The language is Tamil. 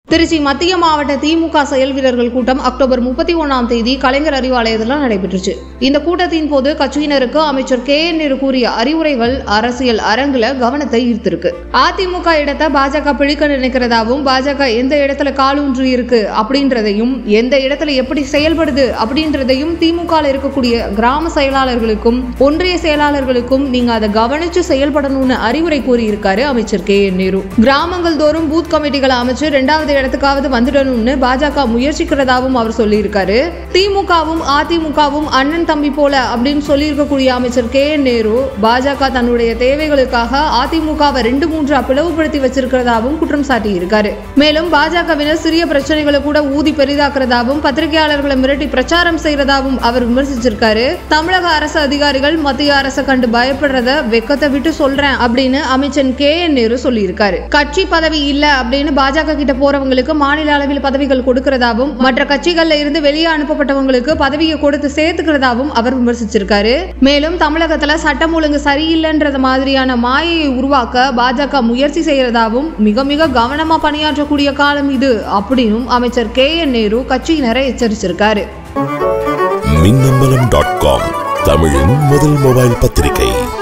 திருச்சி மத்திய மாவட்ட திமுக செயல் வீரர்கள் கூட்டம் அக்டோபர் முப்பத்தி ஒன்னாம் தேதி கலைஞர் அறிவாலயத்தில் நடைபெற்றுச்சு இந்த கூட்டத்தின் போது கட்சியினருக்கு அமைச்சர் கே என் நேரு கூறிய அறிவுரைகள் அரசியல் அரங்குல கவனத்தை ஈர்த்திருக்கு அதிமுக இடத்தை பாஜக பிடிக்க நினைக்கிறதாவும் பாஜக எந்த இடத்துல காலூன்றி இருக்கு அப்படின்றதையும் எந்த இடத்துல எப்படி செயல்படுது அப்படின்றதையும் திமுக இருக்கக்கூடிய கிராம செயலாளர்களுக்கும் ஒன்றிய செயலாளர்களுக்கும் நீங்க அதை கவனிச்சு செயல்படணும்னு அறிவுரை கூறியிருக்காரு அமைச்சர் கே என் நேரு கிராமங்கள் தோறும் பூத் கமிட்டிகளை அமைச்சு இரண்டாவது இடத்துக்காவது வந்துடணும்னு பாஜக முயற்சிக்கிறதாவும் அவர் சொல்லியிருக்காரு திமுகவும் அதிமுகவும் அண்ணன் தம்பி போல அப்படின்னு சொல்லியிருக்கக்கூடிய அமைச்சர் கே என் நேரு பாஜக தன்னுடைய தேவைகளுக்காக அதிமுகவை ரெண்டு மூன்றா பிளவுபடுத்தி வச்சிருக்கிறதாவும் குற்றம் சாட்டியிருக்காரு மேலும் பாஜகவினர் சிறிய பிரச்சனைகளை கூட ஊதி பெரிதாக்குறதாவும் பத்திரிகையாளர்களை மிரட்டி பிரச்சாரம் செய்யறதாவும் அவர் விமர்சிச்சிருக்காரு தமிழக அரசு அதிகாரிகள் மத்திய அரசை கண்டு பயப்படுறத வெக்கத்தை விட்டு சொல்றேன் அப்படின்னு அமைச்சர் கே என் நேரு சொல்லியிருக்காரு கட்சி பதவி இல்ல அப்படின்னு பாஜக கிட்ட போறவங்களுக்கு மாநில அளவில் பதவிகள் கொடுக்கறதாவும் மற்ற கட்சிகள்ல இருந்து வெளியே அனுப்பப்பட்டவங்களுக்கு பதவியை கொடுத்து சேர்த்துக்கிறதாவும் அவர் விமர்சிச்சிருக்காரு மேலும் தமிழகத்துல சட்டம் ஒழுங்கு சரியில்லைன்றது மாதிரியான மாயையை உருவாக்க பாஜக முயற்சி செய்யறதாவும் மிக மிக கவனமா பணியாற்றக்கூடிய காலம் இது அப்படின்னும் அமைச்சர் கே என் நேரு கட்சியினரை எச்சரிச்சிருக்காரு மின்னம்பலம் டாட் காம் தமிழின் முதல் மொபைல் பத்திரிகை